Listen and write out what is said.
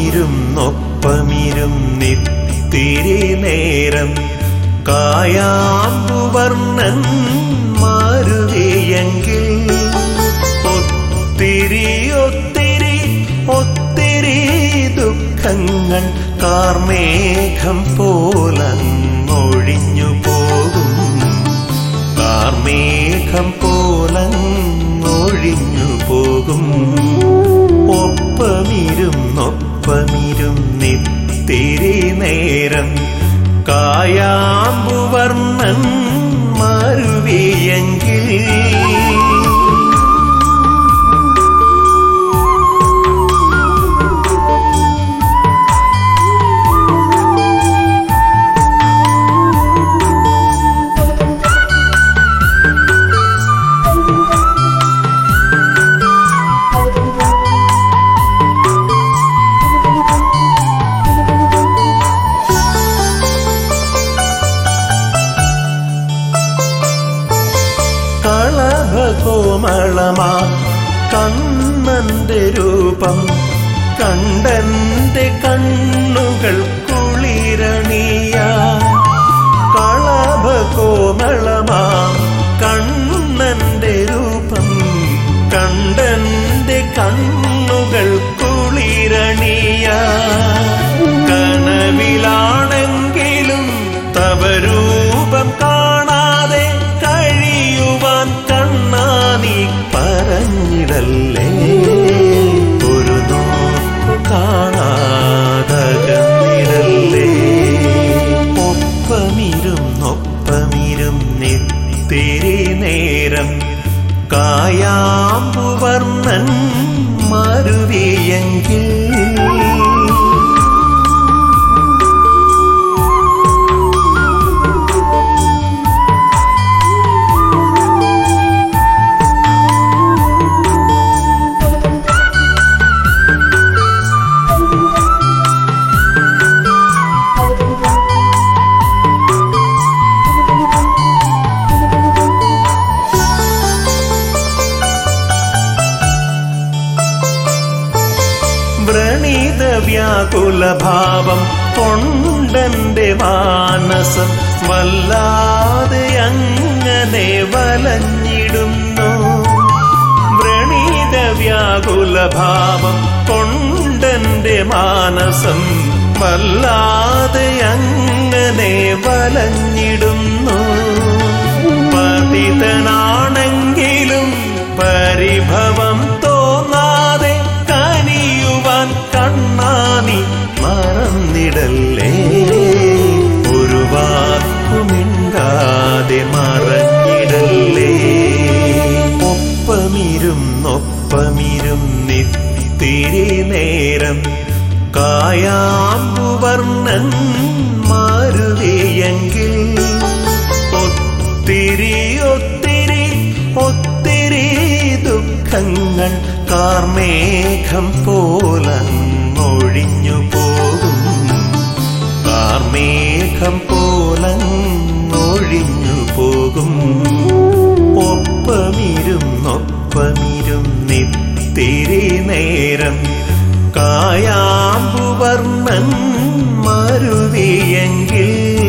ഒപ്പമിരുന്നൊപ്പമിരും നിത്തിരി നേരം കായാമ്പുവർണ്ണൻ മാറുകയെങ്കിൽ ഒത്തിരി ഒത്തിരി ഒത്തിരി ദുഃഖങ്ങൾ കാർമേഘം പോലങ്ങൊഴിഞ്ഞു പോകും കാർമേഘം പോലങ്ങൊഴിഞ്ഞു പോകും ഒപ്പമിരും ഒപ്പമിരും നിത്തിരി നേരം കായാമ്പുവർണ്ണൻ മാറുകയെങ്കിൽ കളഭകോമളമാ കണ്ണന്റെ രൂപം കണ്ടന്റെ കണ്ണുകൾ കുളിരണിയ കളഭകോമളമാ കണ്ണന്റെ രൂപം കണ്ടന്റെ കണ്ണുകൾ കുളിരണിയ കനവിലാണെങ്കിലും തവ രൂപം കാണാതെ കഴിയുവാൻ കണ്ണാനി പറഞ്ഞിടല്ലേ ഒരു നോക്കു കാണാതകന്നിടല്ലേ ഒപ്പമിരും ഒപ്പമിരും നിത്തിരി നേരം കായാമ്പുവർണ്ണൻ മറുവിയെങ്കിൽ വ്രണീത വ്യാകുലഭാവം കൊണ്ടന്റെ മാനസം വല്ലാതെ അങ്ങനെ വലഞ്ഞിടുന്നു വ്രണീത വ്യാകുലഭാവം കൊണ്ടന്റെ മാനസം വല്ലാതെ അങ്ങനെ വലഞ്ഞിടുന്നു പതിതനാണെങ്കിലും പരിഭവം തോന്നാതെ കനിയുവാൻ കണ്ണാനി മറന്നിടല്ലേ ഒരു വാക്കുമിണ്ടാതെ മറഞ്ഞിടല്ലേ ഒപ്പമിരും ഒപ്പമിരും നിത്തിരി നേരം കായാമ്പുവർണ്ണൻ മാറുകയെങ്കിൽ ഒത്തിരി ഒത്തിരി ഒത്തിരി ദുഃഖങ്ങൾ കാർമേഘം പോലങ്ങൊഴിഞ്ഞു പോകും കാർമേഘം പോലങ്ങൊഴിഞ്ഞു പോകും ഒപ്പമിരും ഒപ്പമിരും നിത്തിരി നേരം കായാമ്പുവർണ്ണൻ മറുവിയെങ്കിൽ